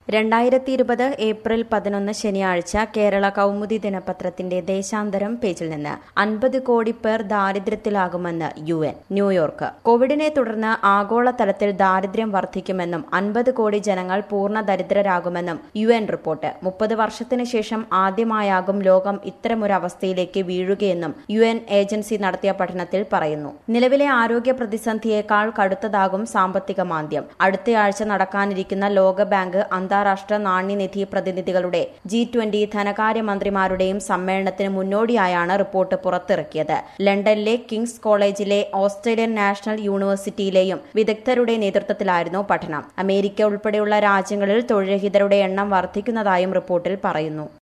രണ്ടായിരത്തി ഇരുപത് ഏപ്രിൽ പതിനൊന്ന് ശനിയാഴ്ച കേരള കൗമുദി ദിനപത്രത്തിന്റെ ദേശാന്തരം പേജിൽ നിന്ന് അൻപത് കോടി പേർ ദാരിദ്ര്യത്തിലാകുമെന്ന് യു എൻ ന്യൂയോർക്ക് കോവിഡിനെ തുടർന്ന് ആഗോളതലത്തിൽ ദാരിദ്ര്യം വർദ്ധിക്കുമെന്നും അൻപത് കോടി ജനങ്ങൾ പൂർണ്ണ ദരിദ്രരാകുമെന്നും യു എൻ റിപ്പോർട്ട് മുപ്പത് വർഷത്തിന് ശേഷം ആദ്യമായാകും ലോകം ഇത്തരമൊരു അവസ്ഥയിലേക്ക് വീഴുകയെന്നും യു എൻ ഏജൻസി നടത്തിയ പഠനത്തിൽ പറയുന്നു നിലവിലെ ആരോഗ്യ പ്രതിസന്ധിയേക്കാൾ കടുത്തതാകും സാമ്പത്തിക മാന്ദ്യം അടുത്തയാഴ്ച നടക്കാനിരിക്കുന്ന ലോകബാങ്ക് അന്താരാഷ്ട്ര നാണ്യനിധി പ്രതിനിധികളുടെ ജി ട്വന്റി ധനകാര്യമന്ത്രിമാരുടെയും സമ്മേളനത്തിന് മുന്നോടിയായാണ് റിപ്പോർട്ട് പുറത്തിറക്കിയത് ലണ്ടനിലെ കിങ്സ് കോളേജിലെ ഓസ്ട്രേലിയൻ നാഷണൽ യൂണിവേഴ്സിറ്റിയിലെയും വിദഗ്ധരുടെ നേതൃത്വത്തിലായിരുന്നു പഠനം അമേരിക്ക ഉൾപ്പെടെയുള്ള രാജ്യങ്ങളിൽ തൊഴിൽരഹിതരുടെ എണ്ണം വർദ്ധിക്കുന്നതായും റിപ്പോർട്ടിൽ പറയുന്നു